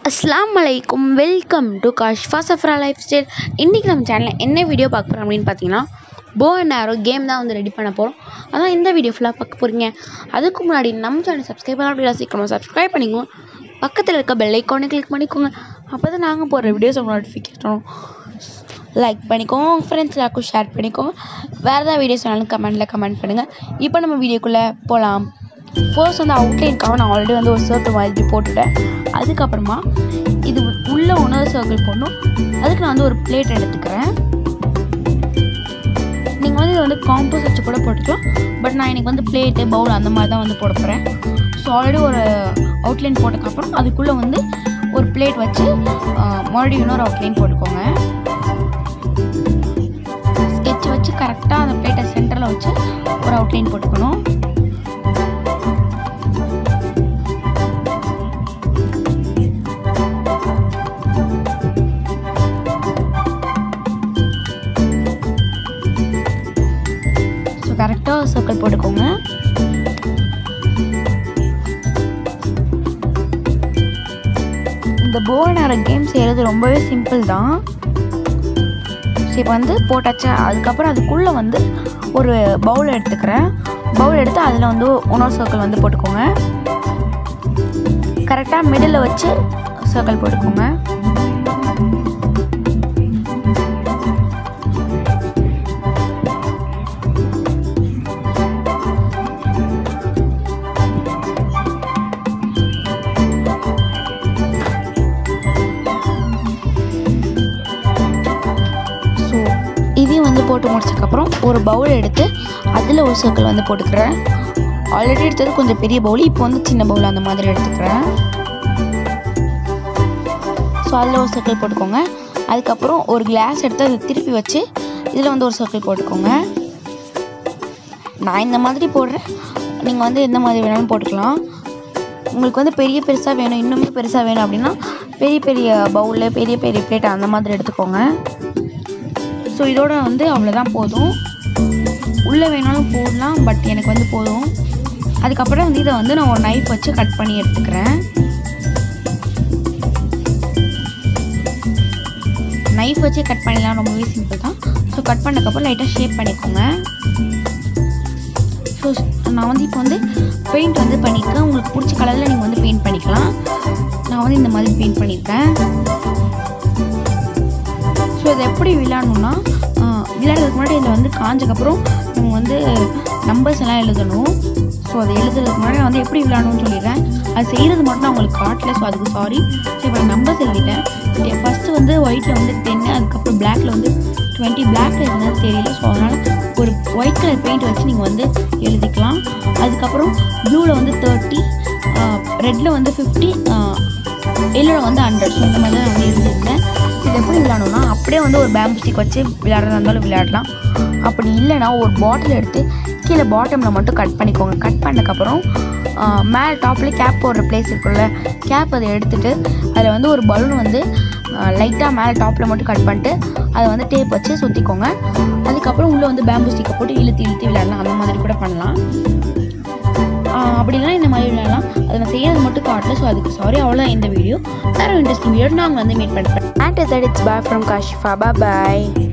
அஸ்ஸலாமு அலைக்கும் welcome to Kashfa Safra life style இன்றைக்கி நம்ம சேனலில் என்ன வீடியோ பார்க்க போகிறோம் அப்படின்னு பார்த்தீங்கன்னா போ அண்ட் ஆரோ கேம் தான் வந்து ரெடி பண்ண போகிறோம் அதான் இந்த வீடியோ ஃபுல்லாக பார்க்க போகிறீங்க அதுக்கு முன்னாடி நம்ம சேனல் சப்ஸ்கிரைப் பண்ண அப்படின்னா சீக்கிரமாக சப்ஸ்கிரைப் பண்ணிக்கோங்க பக்கத்தில் இருக்க பெல் ஐக்கானை கிளிக் பண்ணிக்கோங்க அப்போ தான் நாங்கள் போடுற வீடியோஸ் உங்களுக்கு நோட்டிஃபிகேஷன் லைக் பண்ணிக்கோங்க உங்கள் ஃப்ரெண்ட்ஸ் எல்லாருக்கும் ஷேர் பண்ணிக்கோங்க வேறு ஏதாவது வீடியோஸ் வேணாலும் கமெண்ட்டில் கமெண்ட் பண்ணுங்கள் இப்போ நம்ம வீடியோக்குள்ளே போகலாம் ஃபர்ஸ்ட் வந்து அவுட்லைனுக்காக நான் ஆல்ரெடி வந்து ஒரு சர்க்கிள் மாதிரி போட்டுட்டேன் அதுக்கப்புறமா இது உள்ள இன்னொரு சர்க்கிள் போடணும் அதுக்கு நான் வந்து ஒரு பிளேட் எடுத்துக்கிறேன் நீங்கள் வந்து இதை வந்து காம்போஸ் வச்சு கூட போட்டுக்கலாம் பட் நான் எனக்கு வந்து பிளேட்டு பவுல் அந்த மாதிரி தான் வந்து போட போகிறேன் ஸோ ஆல்ரெடி ஒரு அவுட்லைன் போட்டதுக்கப்புறம் அதுக்குள்ளே வந்து ஒரு பிளேட் வச்சு ஆஹ், மறுபடியும் இன்னொரு அவுட்லைன் போட்டுக்கோங்க ஸ்கெட்ச் வச்சு கரெக்டாக அந்த பிளேட்டை சென்டரில் வச்சு ஒரு அவுட்லைன் போட்டுக்கணும் ஸோ கரெக்டாக சர்க்கிள் போட்டுக்கோங்க இந்த போர்டு கேம் செய்கிறது ரொம்பவே சிம்பிள் தான் ஸோ இப்போ வந்து போட்டாச்சா அதுக்கப்புறம் அதுக்குள்ளே வந்து ஒரு பவுல் எடுத்துக்கிறேன் பவுல் எடுத்து அதில் வந்து இன்னொரு சர்க்கிள் வந்து போட்டுக்கோங்க கரெக்டாக மிடில் வச்சு சர்க்கிள் போட்டுக்கோங்க ஸோ இதையும் வந்து போட்டு முடிச்சதுக்கப்புறம் ஒரு பவுல் எடுத்து அதில் ஒரு சர்க்கிள் வந்து போட்டுக்கிறேன் ஆல்ரெடி எடுத்தது கொஞ்சம் பெரிய பவுல் இப்போ வந்து சின்ன பவுல் அந்த மாதிரி எடுத்துக்கிறேன் ஸோ அதில் ஒரு சர்க்கிள் போட்டுக்கோங்க அதுக்கப்புறம் ஒரு கிளாஸ் எடுத்து அதை திருப்பி வச்சு இதில் வந்து ஒரு சர்க்கிள் போட்டுக்கோங்க நான் இந்த மாதிரி போடுறேன் நீங்கள் வந்து எந்த மாதிரி வேணாலும் போட்டுக்கலாம் உங்களுக்கு வந்து பெரிய பெருசாக வேணும் இன்னுமே பெருசாக வேணும் அப்படின்னா பெரிய பெரிய பவுலில் பெரிய பெரிய பிளேட் அந்த மாதிரி எடுத்துக்கோங்க ஸோ இதோட வந்து அவ்வளோதான் போதும் உள்ளே வேணாலும் போடலாம் பட் எனக்கு வந்து போதும் அதுக்கப்புறம் வந்து இதை வந்து நான் ஒரு நைஃப் வச்சு கட் பண்ணி எடுத்துக்கிறேன் நைஃப் வச்சு கட் பண்ணிடலாம் ரொம்பவே சிம்பிள் தான் ஸோ கட் பண்ணதுக்கப்புறம் லைட்டாக ஷேப் பண்ணிக்கோங்க ஸோ நான் வந்து இப்போ வந்து பெயிண்ட் வந்து பண்ணியிருக்கேன் உங்களுக்கு பிடிச்ச கலரில் நீங்கள் வந்து பெயிண்ட் பண்ணிக்கலாம் நான் வந்து இந்த மாதிரி பெயிண்ட் பண்ணியிருக்கேன் ஸோ இதை எப்படி விளையாடணும்னா ஆஹ், விளையாடுறதுக்கு முன்னாடி இதில் வந்து காஞ்சக்கப்புறம் நம்ம வந்து நம்பர்ஸ் எல்லாம் எழுதணும் ஸோ அதை எழுதுறதுக்கு முன்னாடி நான் வந்து எப்படி விளையாடணும்னு சொல்லிடுறேன் அது செய்கிறது மட்டும் நான் உங்களுக்கு காட்டல ஸோ அதுக்கு சாரி ஸோ இப்போ நம்பர்ஸ் எழுதிட்டேன் ஃபஸ்ட்டு வந்து ஒயிட்டில் வந்து டென்னு அதுக்கப்புறம் பிளாக்ல வந்து டுவெண்ட்டி பிளாக்ல என்னன்னு தெரியல ஸோ அதனால் ஒரு ஒயிட் கலர் பெயிண்ட் வச்சு நீங்கள் வந்து எழுதிக்கலாம் அதுக்கப்புறம் ப்ளூவில் வந்து தேர்ட்டி ரெட்டில் வந்து ஃபிஃப்டி எல்லோவில் வந்து ஹண்ட்ரட் ஸோ இந்த மாதிரி தான் நான் வந்து எழுதியிருந்தேன் இது எப்படி விளையாடணும்னா அப்படியே வந்து ஒரு பேம்பு ஸ்டிக் வச்சு விளையாடுறதா இருந்தாலும் விளையாடலாம் அப்படி இல்லைன்னா ஒரு பாட்டில் எடுத்து கீழே பாட்டமில் மட்டும் கட் பண்ணிக்கோங்க கட் பண்ணதுக்கப்புறம் மேலே டாப்பில் கேப் போடுற பிளேஸ் இருக்குல்ல கேப் அதை எடுத்துட்டு அதில் வந்து ஒரு பலூன் வந்து லைட்டாக மேலே டாப்பில் மட்டும் கட் பண்ணிட்டு அதை வந்து டேப் வச்சு சுற்றிக்கோங்க அதுக்கப்புறம் உள்ளே வந்து பேம்பு ஸ்டிக்கை போட்டு இழுத்து இழுத்து விளையாடலாம் அந்த மாதிரி கூட பண்ணலாம் ஆஹ் அப்படிலாம் இந்த மாதிரி விளையாடலாம் அதை நான் செய்யறது மட்டும் காட்டல ஸோ அதுக்கு சாரி அவ்வளோ இந்த வீடியோ வேறு இன்ட்ரெஸ்டிங் வீடியோ நாங்கள் வந்து மீட் பண்ணுறேன் and that it's bye from Kashifa bye